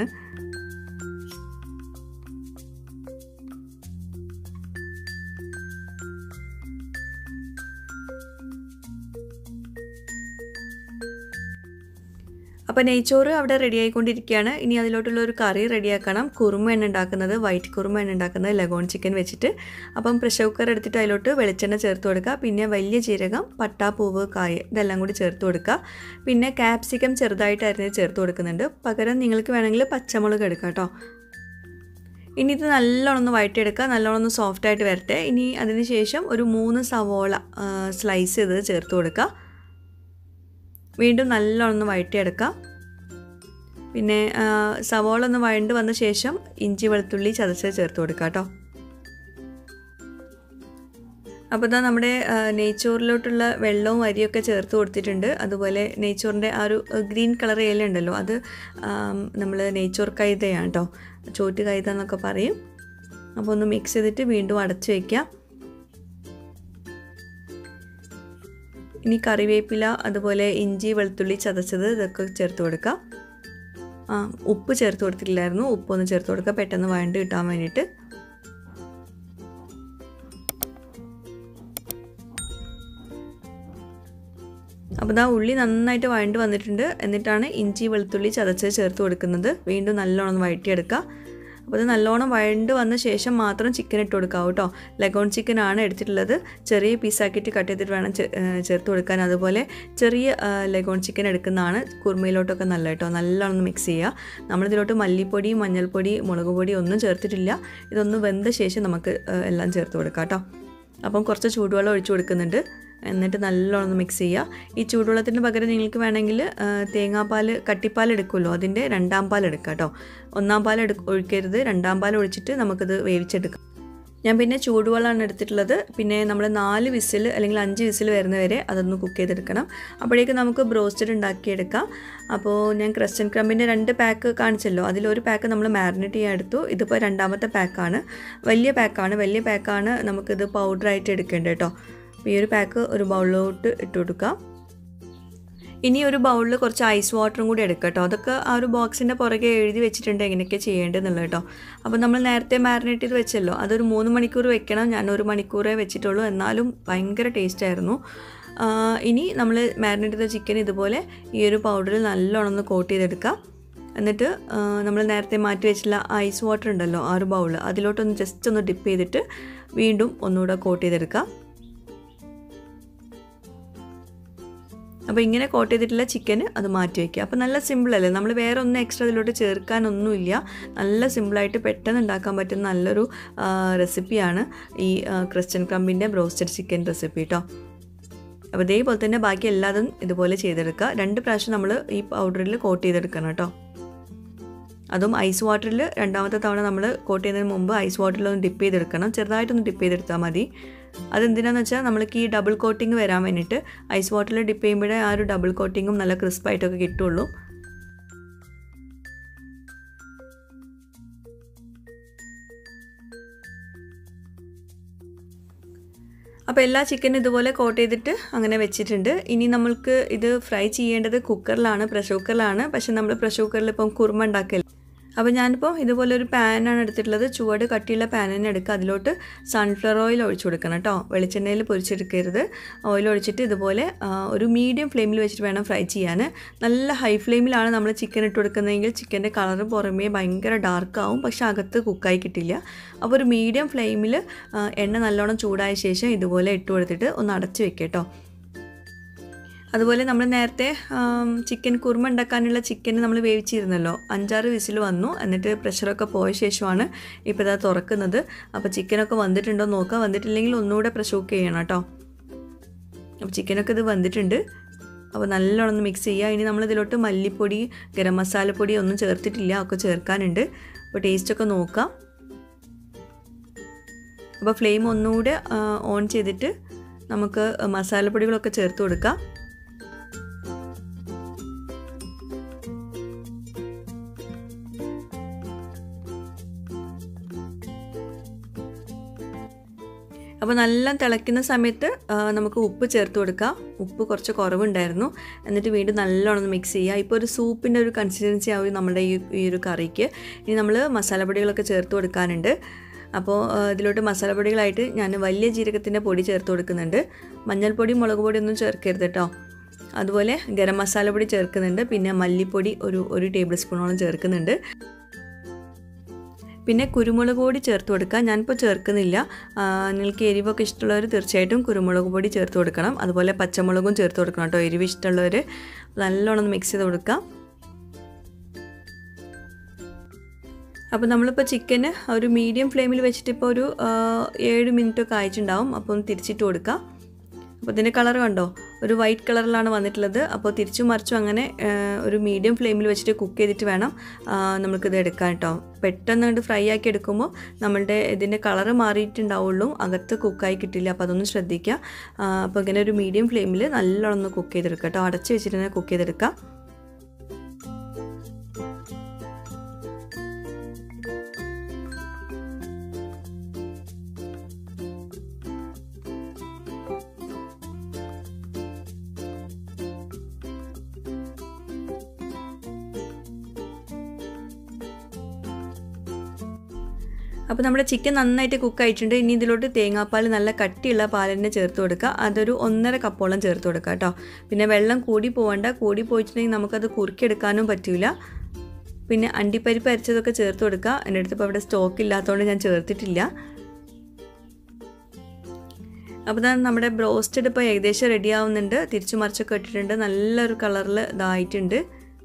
അപ്പോൾ നെയ്ച്ചോറ് അവിടെ റെഡി ആയിക്കൊണ്ടിരിക്കുകയാണ് ഇനി അതിലോട്ടുള്ള ഒരു കറി റെഡിയാക്കണം കുറുമയാണ് ഉണ്ടാക്കുന്നത് വൈറ്റ് കുറുമയാണ് ഉണ്ടാക്കുന്നത് ലഗോൺ ചിക്കൻ വെച്ചിട്ട് അപ്പം പ്രഷർ കുക്കർ എടുത്തിട്ട് അതിലോട്ട് വെളിച്ചെണ്ണ ചേർത്ത് കൊടുക്കുക പിന്നെ വലിയ ജീരകം പട്ട പൂവ് കായ ഇതെല്ലാം കൂടി ചേർത്ത് കൊടുക്കുക പിന്നെ ക്യാപ്സിക്കം ചെറുതായിട്ട് അരിഞ്ഞ് ചേർത്ത് കൊടുക്കുന്നുണ്ട് പകരം നിങ്ങൾക്ക് വേണമെങ്കിൽ പച്ചമുളക് എടുക്കാം കേട്ടോ ഇനി ഇത് നല്ലോണം ഒന്ന് വഴറ്റിയെടുക്കുക നല്ലോണം ഒന്ന് സോഫ്റ്റ് ആയിട്ട് വരട്ടെ ഇനി അതിന് ശേഷം ഒരു മൂന്ന് സവോള സ്ലൈസ് ചെയ്ത് ചേർത്ത് കൊടുക്കുക വീണ്ടും നല്ലോണം ഒന്ന് വഴറ്റിയെടുക്കുക പിന്നെ ആ, സവോള ഒന്ന് വഴണ്ട് വന്ന ശേഷം ഇഞ്ചി വെളുത്തുള്ളി ചതച്ച് ചേർത്ത് കൊടുക്കുക കേട്ടോ അപ്പോൾ ഇതാ നമ്മുടെ ആ, നെയ്ച്ചോറിലോട്ടുള്ള വെള്ളവും അരിയൊക്കെ ചേർത്ത് കൊടുത്തിട്ടുണ്ട് അതുപോലെ നെയ്ച്ചോറിൻ്റെ ആ ഒരു ഗ്രീൻ കളർ ഇല ഉണ്ടല്ലോ അത് നമ്മൾ നെയ്ച്ചോർ കൈതയാണ് കേട്ടോ ചോറ്റ് കൈത എന്നൊക്കെ പറയും അപ്പോൾ ഒന്ന് മിക്സ് ചെയ്തിട്ട് വീണ്ടും അടച്ചു വയ്ക്കാം ഇനി കറിവേപ്പില അതുപോലെ ഇഞ്ചി വെളുത്തുള്ളി ചതച്ചത് ഇതൊക്കെ ചേർത്ത് കൊടുക്കാം ആ ഉപ്പ് ചേർത്ത് കൊടുത്തിട്ടില്ലായിരുന്നു ഉപ്പൊന്ന് ചേർത്ത് കൊടുക്കുക പെട്ടെന്ന് വഴണ്ട് കിട്ടാൻ വേണ്ടിയിട്ട് അപ്പോൾ ദാ ഉള്ളി നന്നായിട്ട് വഴണ്ട് വന്നിട്ടുണ്ട് എന്നിട്ടാണ് ഇഞ്ചി വെളുത്തുള്ളി ചതച്ചത് ചേർത്ത് കൊടുക്കുന്നത് വീണ്ടും നല്ലോണം വഴറ്റിയെടുക്കുക അപ്പോൾ ഇത് നല്ലോണം വഴണ്ട് വന്ന ശേഷം മാത്രം ചിക്കൻ ഇട്ട് കൊടുക്കാവൂ കേട്ടോ ലഗോൺ ചിക്കൻ ആണ് എടുത്തിട്ടുള്ളത് ചെറിയ പീസാക്കിയിട്ട് കട്ട് ചെയ്തിട്ട് വേണം ചേ- ഏഹ് ചേർത്ത് കൊടുക്കാൻ അതുപോലെ ചെറിയ ആ, ലഗോൺ ചിക്കൻ എടുക്കുന്നതാണ് കുറുമയിലോട്ടൊക്കെ നല്ല കേട്ടോ നല്ലോണം ഒന്ന് മിക്സ് ചെയ്യുക നമ്മളിതിലോട്ട് മല്ലിപ്പൊടി മഞ്ഞൾപ്പൊടി മുളക് പൊടി ഒന്നും ചേർത്തിട്ടില്ല ഇതൊന്ന് വെന്ത ശേഷം നമുക്ക് ആ, എല്ലാം ചേർത്ത് കൊടുക്കാം കേട്ടോ അപ്പം കുറച്ച് ചൂടുവെള്ളം ഒഴിച്ചു കൊടുക്കുന്നുണ്ട് എന്നിട്ട് നല്ലോണം ഒന്ന് മിക്സ് ചെയ്യുക ഈ ചൂടുവെള്ളത്തിന് പകരം നിങ്ങൾക്ക് വേണമെങ്കിൽ ആ, തേങ്ങാപ്പാൽ കട്ടിപ്പാൽ എടുക്കുമല്ലോ അതിൻ്റെ രണ്ടാം പാൽ എടുക്കുക കേട്ടോ ഒന്നാം പാൽ എടു ഒഴിക്കരുത് രണ്ടാം പാൽ ഒഴിച്ചിട്ട് നമുക്കത് വേവിച്ചെടുക്കാം ഞാൻ പിന്നെ ചൂടുവെള്ളമാണ് എടുത്തിട്ടുള്ളത് പിന്നെ നമ്മൾ നാല് വിസിൽ അല്ലെങ്കിൽ അഞ്ച് വിസിൽ വരുന്ന വരെ അതൊന്ന് കുക്ക് ചെയ്തെടുക്കണം അപ്പോഴേക്ക് നമുക്ക് ബ്രോസ്റ്റഡ് ഉണ്ടാക്കിയെടുക്കാം അപ്പോൾ ഞാൻ ക്രസ്റ്റൻ ക്രംബിൻ്റെ രണ്ട് പാക്ക് കാണിച്ചല്ലോ അതിലൊരു പാക്ക് നമ്മൾ മാരിനേറ്റ് ചെയ്യാൻ എടുത്തു ഇതിപ്പോൾ രണ്ടാമത്തെ പാക്കാണ് വലിയ പാക്കാണ് വലിയ പാക്കാണ് നമുക്കിത് പൗഡറായിട്ട് എടുക്കേണ്ടത് കേട്ടോ അപ്പോൾ ഈ ഒരു പാക്ക് ഒരു ബൗളിലോട്ട് ഇട്ട് കൊടുക്കാം ഇനി ഒരു ബൗളിൽ കുറച്ച് ഐസ് വാട്ടറും കൂടി എടുക്കുക കേട്ടോ അതൊക്കെ ആ ഒരു ബോക്സിൻ്റെ പുറകെ എഴുതി വെച്ചിട്ടുണ്ട് എങ്ങനെയൊക്കെ ചെയ്യേണ്ടതെന്നുള്ളത് കേട്ടോ അപ്പോൾ നമ്മൾ നേരത്തെ മാരിനേറ്റ് ചെയ്ത് വെച്ചല്ലോ അതൊരു മൂന്ന് മണിക്കൂർ വെക്കണം ഞാൻ ഒരു മണിക്കൂറേ വെച്ചിട്ടുള്ളൂ എന്നാലും ഭയങ്കര ടേസ്റ്റ് ആയിരുന്നു ആ, ഇനി നമ്മൾ മാരിനേറ്റ് ചെയ്ത ചിക്കൻ ഇതുപോലെ ഈ ഒരു പൗഡറിൽ നല്ലോണം ഒന്ന് കോട്ട് ചെയ്തെടുക്കുക എന്നിട്ട് നമ്മൾ നേരത്തെ മാറ്റി വെച്ചിട്ടുള്ള ഐസ് വാട്ടർ ഉണ്ടല്ലോ ആ ഒരു ബൗൾ അതിലോട്ടൊന്ന് ജസ്റ്റ് ഒന്ന് ഡിപ്പ് ചെയ്തിട്ട് വീണ്ടും ഒന്നുകൂടെ കോട്ട് ചെയ്തെടുക്കുക അപ്പോൾ ഇങ്ങനെ കോട്ട് ചെയ്തിട്ടുള്ള ചിക്കന് അത് മാറ്റി വയ്ക്കുക അപ്പോൾ നല്ല സിമ്പിളല്ലേ നമ്മൾ വേറെ ഒന്നും എക്സ്ട്രാ ഇതിലോട്ട് ചേർക്കാനൊന്നുമില്ല നല്ല സിമ്പിളായിട്ട് പെട്ടെന്ന് ഉണ്ടാക്കാൻ പറ്റുന്ന നല്ലൊരു ആ, റെസിപ്പിയാണ് ഈ ആ, ക്രിസ്ത്യൻ ക്രംബിൻ്റെ ബ്രോസ്റ്റഡ് ചിക്കൻ റെസിപ്പി കേട്ടോ അപ്പോൾ ഇതേപോലെ തന്നെ ബാക്കി എല്ലാതും ഇതുപോലെ ചെയ്തെടുക്കുക രണ്ട് പ്രാവശ്യം നമ്മൾ ഈ പൗഡറിൽ കോട്ട് ചെയ്തെടുക്കണം കേട്ടോ അതും ഐസ് വാട്ടറിൽ രണ്ടാമത്തെ തവണ നമ്മൾ കോട്ട് ചെയ്യുന്നതിന് മുമ്പ് ഐസ് വാട്ടറിലൊന്ന് ഡിപ്പ് ചെയ്തെടുക്കണം ചെറുതായിട്ടൊന്ന് ഡിപ്പ് ചെയ്തെടുത്താൽ മതി അതെന്തിനാന്ന് വെച്ചാൽ നമ്മൾക്ക് ഈ ഡബിൾ കോട്ടിങ് വരാൻ വേണ്ടിയിട്ട് ഐസ് വാട്ടറിൽ ഡിപ്പ് ചെയ്യുമ്പോഴേ ആ ഒരു ഡബിൾ കോട്ടിങ്ങും നല്ല ക്രിസ്പായിട്ടൊക്കെ കിട്ടുള്ളൂ അപ്പോൾ എല്ലാ ചിക്കനും ഇതുപോലെ കോട്ട് ചെയ്തിട്ട് അങ്ങനെ വെച്ചിട്ടുണ്ട് ഇനി നമ്മൾക്ക് ഇത് ഫ്രൈ ചെയ്യേണ്ടത് കുക്കറിലാണ് പ്രഷർ കുക്കറിലാണ് പക്ഷെ നമ്മൾ പ്രഷർ കുക്കറിൽ ഇപ്പം കുറുമ ഉണ്ടാക്കൽ അപ്പോൾ ഞാനിപ്പോൾ ഇതുപോലെ ഒരു പാനാണ് എടുത്തിട്ടുള്ളത് ചുവട് കട്ടിയുള്ള പാൻ തന്നെ എടുക്കുക അതിലോട്ട് സൺഫ്ലവർ ഓയിൽ ഒഴിച്ചു കൊടുക്കണം കേട്ടോ വെളിച്ചെണ്ണയിൽ പൊരിച്ചെടുക്കരുത് ഓയിൽ ഒഴിച്ചിട്ട് ഇതുപോലെ ആ, ഒരു മീഡിയം ഫ്ലെയിമിൽ വെച്ചിട്ട് വേണം ഫ്രൈ ചെയ്യാൻ നല്ല ഹൈ ഫ്ലെയിമിലാണ് നമ്മൾ ചിക്കൻ ഇട്ട് കൊടുക്കുന്നതെങ്കിൽ ചിക്കൻ്റെ കളർ പുറമേ ഭയങ്കര ഡാർക്ക് ആവും പക്ഷെ അകത്ത് കുക്കായി കിട്ടില്ല അപ്പോൾ ഒരു മീഡിയം ഫ്ലെയിമിൽ എണ്ണ നല്ലോണം ചൂടായ ശേഷം ഇതുപോലെ ഇട്ട് കൊടുത്തിട്ട് ഒന്ന് അടച്ച് വെക്കുക കേട്ടോ അതുപോലെ നമ്മൾ നേരത്തെ ആം, ചിക്കൻ കുറുമ ഉണ്ടാക്കാനുള്ള ചിക്കൻ നമ്മൾ വേവിച്ചിരുന്നല്ലോ അഞ്ചാറ് വിസിൽ വന്നു എന്നിട്ട് പ്രഷറൊക്കെ പോയ ശേഷമാണ് ഇപ്പോൾ ഇതാ തുറക്കുന്നത് അപ്പോൾ ചിക്കനൊക്കെ വന്നിട്ടുണ്ടോ നോക്കുക വന്നിട്ടില്ലെങ്കിൽ ഒന്നുകൂടെ പ്രഷർ കുക്ക് ചെയ്യണം കേട്ടോ അപ്പോൾ ചിക്കനൊക്കെ ഇത് വന്നിട്ടുണ്ട് അപ്പോൾ നല്ലോണം ഒന്ന് മിക്സ് ചെയ്യുക ഇനി നമ്മൾ ഇതിലോട്ട് മല്ലിപ്പൊടി ഗരം മസാലപ്പൊടി ഒന്നും ചേർത്തിട്ടില്ല ഒക്കെ ചേർക്കാനുണ്ട് അപ്പോൾ ടേസ്റ്റൊക്കെ നോക്കാം അപ്പോൾ ഫ്ലെയിം ഒന്നുകൂടെ ആ, ഓൺ ചെയ്തിട്ട് നമുക്ക് മസാലപ്പൊടികളൊക്കെ ചേർത്ത് കൊടുക്കാം അപ്പോൾ നല്ല തിളയ്ക്കുന്ന സമയത്ത് ആ, നമുക്ക് ഉപ്പ് ചേർത്ത് കൊടുക്കാം ഉപ്പ് കുറച്ച് കുറവുണ്ടായിരുന്നു എന്നിട്ട് വീണ്ടും നല്ലോണം ഒന്ന് മിക്സ് ചെയ്യുക ഇപ്പോൾ ഒരു സൂപ്പിൻ്റെ ഒരു കൺസിസ്റ്റൻസി ആവും നമ്മുടെ ഈ ഈ ഒരു കറിക്ക് ഇനി നമ്മൾ മസാലപ്പൊടികളൊക്കെ ചേർത്ത് കൊടുക്കാനുണ്ട് അപ്പോൾ ആ, ഇതിലോട്ട് മസാലപ്പൊടികളായിട്ട് ഞാൻ വലിയ ജീരകത്തിൻ്റെ പൊടി ചേർത്ത് കൊടുക്കുന്നുണ്ട് മഞ്ഞൾപ്പൊടി മുളക് പൊടി ഒന്നും ചേർക്കരുത് കേട്ടോ അതുപോലെ ഗരം മസാലപ്പൊടി ചേർക്കുന്നുണ്ട് പിന്നെ മല്ലിപ്പൊടി ഒരു ഒരു ടേബിൾ സ്പൂണോളം ചേർക്കുന്നുണ്ട് പിന്നെ കുരുമുളക് പൊടി ചേർത്ത് കൊടുക്കുക ഞാനിപ്പോൾ ചേർക്കുന്നില്ല ആ, നിങ്ങൾക്ക് എരിവൊക്കെ ഇഷ്ടമുള്ളവർ തീർച്ചയായിട്ടും കുരുമുളക് പൊടി ചേർത്ത് കൊടുക്കണം അതുപോലെ പച്ചമുളകും ചേർത്ത് കൊടുക്കണം കേട്ടോ എരിവ് ഇഷ്ടമുള്ളവർ നല്ലോണം ഒന്ന് മിക്സ് ചെയ്ത് കൊടുക്കാം അപ്പോൾ നമ്മളിപ്പോൾ ചിക്കന് ഒരു മീഡിയം ഫ്ലെയിമിൽ വെച്ചിട്ട് ഇപ്പോൾ ഒരു ആ, ഏഴ് മിനിറ്റൊക്കെ ആയിട്ടുണ്ടാവും അപ്പോൾ ഒന്ന് തിരിച്ചിട്ട് കൊടുക്കാം അപ്പോൾ ഇതിൻ്റെ കളർ കണ്ടോ ഒരു വൈറ്റ് കളറിലാണ് വന്നിട്ടുള്ളത് അപ്പോൾ തിരിച്ചും മറിച്ചും അങ്ങനെ ആ, ഒരു മീഡിയം ഫ്ലെയിമിൽ വെച്ചിട്ട് കുക്ക് ചെയ്തിട്ട് വേണം ആ, നമുക്കിത് എടുക്കാൻ കേട്ടോ പെട്ടെന്ന് കണ്ട് ഫ്രൈ ആക്കി എടുക്കുമ്പോൾ നമ്മളുടെ ഇതിൻ്റെ കളറ് മാറിയിട്ടുണ്ടാവുള്ളൂ അകത്ത് കുക്കായി കിട്ടില്ല അപ്പോൾ അതൊന്ന് ശ്രദ്ധിക്കുക ആ, അപ്പോൾ ഇങ്ങനെ ഒരു മീഡിയം ഫ്ലെയിമിൽ നല്ലോണം ഒന്ന് കുക്ക് ചെയ്തെടുക്കുക കേട്ടോ അടച്ച് വെച്ചിട്ട് തന്നെ കുക്ക് ചെയ്തെടുക്കുക അപ്പോൾ നമ്മുടെ ചിക്കൻ നന്നായിട്ട് കുക്ക് ആയിട്ടുണ്ട് ഇനി ഇതിലോട്ട് തേങ്ങാപ്പാൽ നല്ല കട്ടിയുള്ള പാൽ തന്നെ ചേർത്ത് കൊടുക്കുക അതൊരു ഒന്നര കപ്പോളം ചേർത്ത് കൊടുക്കുക കേട്ടോ പിന്നെ വെള്ളം കൂടി പോകണ്ട കൂടി പോയിട്ടുണ്ടെങ്കിൽ നമുക്കത് കുറുക്കിയെടുക്കാനും പറ്റില്ല പിന്നെ അണ്ടിപ്പരിപ്പ് അരച്ചതൊക്കെ ചേർത്ത് കൊടുക്കുക എൻ്റെ അടുത്ത് ഇപ്പോൾ ഇവിടെ സ്റ്റോക്ക് ഇല്ലാത്തതുകൊണ്ട് ഞാൻ ചേർത്തിട്ടില്ല അപ്പോൾ തന്നെ നമ്മുടെ ബ്രോസ്റ്റഡ് ഇപ്പോൾ ഏകദേശം റെഡി ആവുന്നുണ്ട് തിരിച്ചു മറിച്ചൊക്കെ ഇട്ടിട്ടുണ്ട് നല്ലൊരു കളറിൽ ഇതായിട്ടുണ്ട്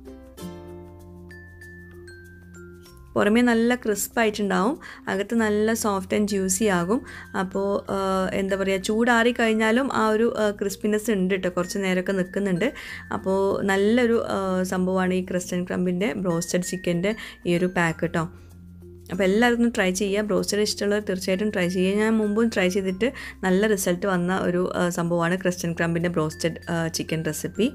പുറമേ നല്ല ക്രിസ്പായിട്ടുണ്ടാവും അകത്ത് നല്ല സോഫ്റ്റ് ആൻഡ് ജ്യൂസി ആകും അപ്പോൾ എന്താ പറയുക ചൂടാറി കഴിഞ്ഞാലും ആ ഒരു ക്രിസ്പിനെസ് ഉണ്ട് കേട്ടോ കുറച്ച് നേരമൊക്കെ നിൽക്കുന്നുണ്ട് അപ്പോൾ നല്ലൊരു ആ, സംഭവമാണ് ഈ ക്രിസ്ത്യൻ ക്രംബിൻ്റെ ബ്രോസ്റ്റഡ് ചിക്കൻ്റെ ഈ ഒരു പാക്ക് കേട്ടോ അപ്പോൾ എല്ലാവരും ഒന്ന് ട്രൈ ചെയ്യുക ബ്രോസ്റ്റഡ് ഇഷ്ടമുള്ളവർ തീർച്ചയായിട്ടും ട്രൈ ചെയ്യുക ഞാൻ മുമ്പും ട്രൈ ചെയ്തിട്ട് നല്ല റിസൾട്ട് വന്ന ഒരു ആ, സംഭവമാണ് ക്രിസ്ത്യൻ ക്രംബിൻ്റെ ബ്രോസ്റ്റഡ് ചിക്കൻ റെസിപ്പി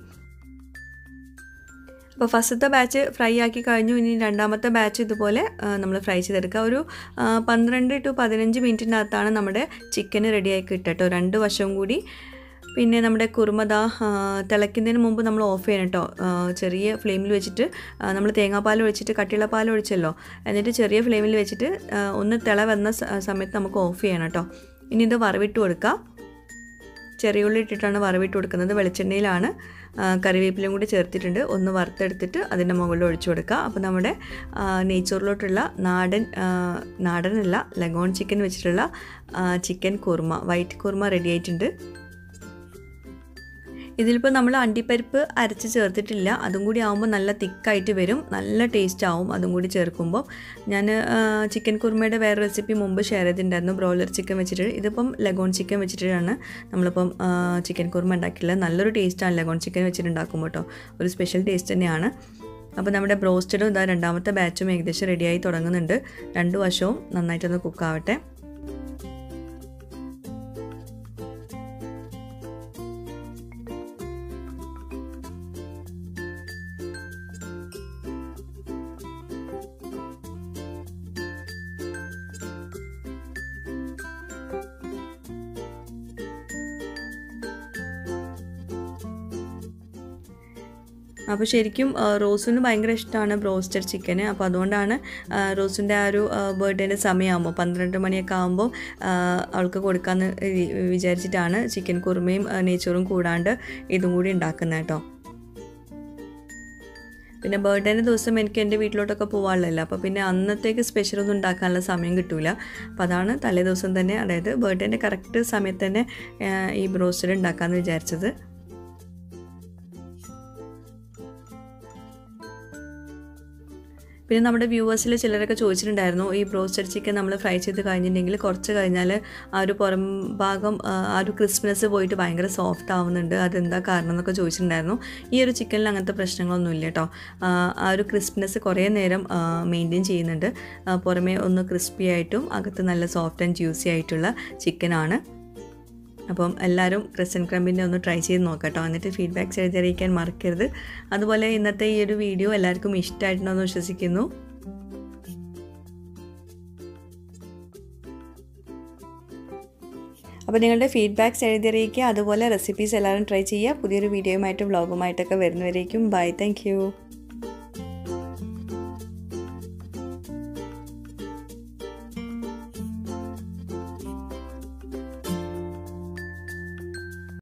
അപ്പോൾ ഫസ്റ്റത്തെ ബാച്ച് ഫ്രൈ ആക്കി കഴിഞ്ഞു ഇനി രണ്ടാമത്തെ ബാച്ച് ഇതുപോലെ നമ്മൾ ഫ്രൈ ചെയ്തെടുക്കുക ഒരു ആ, പന്ത്രണ്ട് ടു പതിനഞ്ച് മിനിറ്റിനകത്താണ് നമ്മുടെ ചിക്കൻ റെഡിയായി കിട്ടട്ടോ രണ്ട് വശവും കൂടി പിന്നെ നമ്മുടെ കുറുമത തിളയ്ക്കുന്നതിന് മുമ്പ് നമ്മൾ ഓഫ് ചെയ്യണം കേട്ടോ ആ, ചെറിയ ഫ്ലെയിമിൽ വെച്ചിട്ട് നമ്മൾ തേങ്ങാപ്പാൽ ഒഴിച്ചിട്ട് കട്ടിയുള്ള പാൽ ഒഴിച്ചല്ലോ എന്നിട്ട് ചെറിയ ഫ്ലെയിമിൽ വെച്ചിട്ട് ആ, ഒന്ന് തിള വന്ന സ- സമയത്ത് നമുക്ക് ഓഫ് ചെയ്യണം കേട്ടോ ഇനി ഇത് വറവിട്ട് കൊടുക്കാം ചെറിയ ഉള്ളി ഇട്ടിട്ടാണ് വറവിട്ട് കൊടുക്കുന്നത് വെളിച്ചെണ്ണയിലാണ് ആ, കറിവേപ്പിലയും കൂടി ചേർത്തിട്ടുണ്ട് ഒന്ന് വറുത്തെടുത്തിട്ട് അതിൻ്റെ മുകളിൽ ഒഴിച്ചു കൊടുക്കുക അപ്പോൾ നമ്മുടെ ആ, നെയ്ച്ചോറിലോട്ടുള്ള നാടൻ ആ, നാടനല്ല ലഗോൺ ചിക്കൻ വെച്ചിട്ടുള്ള ആ, chicken kurma white kurma ready ആയിട്ടുണ്ട് ഇതിലിപ്പോൾ നമ്മൾ അണ്ടിപ്പരിപ്പ് അരച്ച് ചേർത്തിട്ടില്ല അതും കൂടി ആകുമ്പോൾ നല്ല തിക്കായിട്ട് വരും നല്ല ടേസ്റ്റ് ആവും അതും കൂടി ചേർക്കുമ്പോൾ ഞാൻ ചിക്കൻ കുർമയുടെ വേറെ റെസിപ്പി മുമ്പ് ഷെയർ ചെയ്തിട്ടുണ്ടായിരുന്നു ബ്രോയിലർ ചിക്കൻ വെച്ചിട്ട് ഇതിപ്പം ലഗോൺ ചിക്കൻ വെച്ചിട്ടാണ് നമ്മളിപ്പം ആ, ചിക്കൻ കുർമ ഉണ്ടാക്കിയിട്ടുള്ളത് നല്ലൊരു ടേസ്റ്റാണ് ലഗോൺ ചിക്കൻ വെച്ചിട്ട് ഉണ്ടാക്കുമ്പോൾ കേട്ടോ ഒരു സ്പെഷ്യൽ ടേസ്റ്റ് തന്നെയാണ് അപ്പോൾ നമ്മുടെ ബ്രോസ്റ്റഡും ഇതാ രണ്ടാമത്തെ ബാച്ചും ഏകദേശം റെഡിയായി തുടങ്ങുന്നുണ്ട് രണ്ട് വശവും നന്നായിട്ടൊന്ന് കുക്കാവട്ടെ അപ്പോൾ ശരിക്കും ആ, റോസിന് ഭയങ്കര ഇഷ്ടമാണ് ബ്രോസ്റ്റഡ് ചിക്കന് അപ്പോൾ അതുകൊണ്ടാണ് ആ, റോസിൻ്റെ ആ ഒരു ബർത്ത്ഡേൻ്റെ സമയമാകുമ്പോൾ പന്ത്രണ്ട് മണിയൊക്കെ ആകുമ്പോൾ അവൾക്ക് കൊടുക്കാമെന്ന് വി- വിചാരിച്ചിട്ടാണ് ചിക്കൻ കുറുമയും ആ, നെയ്ച്ചോറും കൂടാണ്ട് ഇതും കൂടി ഉണ്ടാക്കുന്നത് കേട്ടോ പിന്നെ ബർത്ത്ഡേൻ്റെ ദിവസം എനിക്ക് എൻ്റെ വീട്ടിലോട്ടൊക്കെ പോകാനുള്ളതല്ല അപ്പോൾ പിന്നെ അന്നത്തേക്ക് സ്പെഷ്യലൊന്നും ഉണ്ടാക്കാനുള്ള സമയം കിട്ടൂല അപ്പോൾ അതാണ് തലേ ദിവസം തന്നെ അതായത് ബർത്ത്ഡേൻ്റെ കറക്റ്റ് സമയത്ത് തന്നെ ആ, ഈ ബ്രോസ്റ്റഡ് ഉണ്ടാക്കാമെന്ന് വിചാരിച്ചത് പിന്നെ നമ്മുടെ വ്യൂവേഴ്സിൽ ചിലരൊക്കെ ചോദിച്ചിട്ടുണ്ടായിരുന്നു ഈ ബ്രോസ്റ്റഡ് ചിക്കൻ നമ്മൾ ഫ്രൈ ചെയ്ത് കഴിഞ്ഞിട്ടുണ്ടെങ്കിൽ കുറച്ച് കഴിഞ്ഞാൽ ആ ഒരു പുറം ഭാഗം ആ ആ ഒരു ക്രിസ്പ്നെസ് പോയിട്ട് ഭയങ്കര സോഫ്റ്റ് ആവുന്നുണ്ട് അതെന്താ കാരണം എന്നൊക്കെ ചോദിച്ചിട്ടുണ്ടായിരുന്നു ഈ ഒരു ചിക്കനിൽ അങ്ങനത്തെ പ്രശ്നങ്ങളൊന്നും ഇല്ല കേട്ടോ ആ ആ ഒരു ക്രിസ്പ്നെസ് കുറേ നേരം മെയിൻറ്റെയിൻ ചെയ്യുന്നുണ്ട് ആ, പുറമേ ഒന്ന് ക്രിസ്പി ആയിട്ടും അകത്ത് നല്ല സോഫ്റ്റ് ആൻഡ് ജ്യൂസി ആയിട്ടുള്ള ചിക്കനാണ് അപ്പം എല്ലാവരും ക്രിസ്ത്യൻ ക്രംബിൻ്റെ ഒന്ന് ട്രൈ ചെയ്ത് നോക്കട്ടോ എന്നിട്ട് ഫീഡ്ബാക്ക്സ് എഴുതിയറിയിക്കാൻ മറക്കരുത് അതുപോലെ ഇന്നത്തെ ഈ ഒരു വീഡിയോ എല്ലാവർക്കും ഇഷ്ടമായിട്ടുണ്ടെന്ന് വിശ്വസിക്കുന്നു അപ്പോൾ നിങ്ങളുടെ ഫീഡ്ബാക്ക്സ് എഴുതിയറിയിക്കുക അതുപോലെ റെസിപ്പീസ് എല്ലാവരും ട്രൈ ചെയ്യുക പുതിയൊരു വീഡിയോയുമായിട്ടും വ്ളോഗുമായിട്ടൊക്കെ വരുന്നവരേക്കും ബൈ താങ്ക്